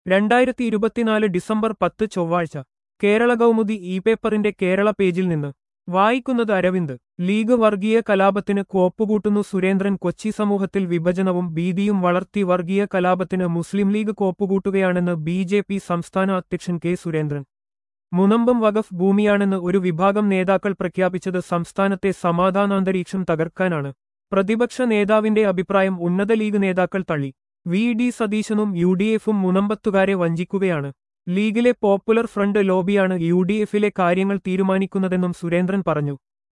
രണ്ടായിരത്തി ഇരുപത്തിനാല് ഡിസംബർ പത്ത് ചൊവ്വാഴ്ച കേരള കൗമുദി ഇ പേപ്പറിന്റെ കേരള പേജിൽ നിന്ന് വായിക്കുന്നത് അരവിന്ദ് ലീഗ് വർഗീയ കലാപത്തിന് കോപ്പുകൂട്ടുന്നു സുരേന്ദ്രൻ കൊച്ചി സമൂഹത്തിൽ വിഭജനവും ഭീതിയും വളർത്തി വർഗീയ കലാപത്തിന് മുസ്ലിം ലീഗ് കോപ്പുകൂട്ടുകയാണെന്ന് ബി ജെ പി സംസ്ഥാന അധ്യക്ഷൻ കെ സുരേന്ദ്രൻ മുനമ്പം വഖഫ് ഭൂമിയാണെന്ന് ഒരു വിഭാഗം നേതാക്കൾ പ്രഖ്യാപിച്ചത് സംസ്ഥാനത്തെ സമാധാനാന്തരീക്ഷം തകർക്കാനാണ് പ്രതിപക്ഷ നേതാവിന്റെ അഭിപ്രായം ഉന്നത ലീഗ് നേതാക്കൾ തള്ളി വി ഡി സതീശനും യു ഡി എഫും മുനമ്പത്തുകാരെ വഞ്ചിക്കുകയാണ് ലീഗിലെ പോപ്പുലർ ഫ്രണ്ട് ലോബിയാണ് യു ഡി എഫിലെ കാര്യങ്ങൾ തീരുമാനിക്കുന്നതെന്നും സുരേന്ദ്രൻ പറഞ്ഞു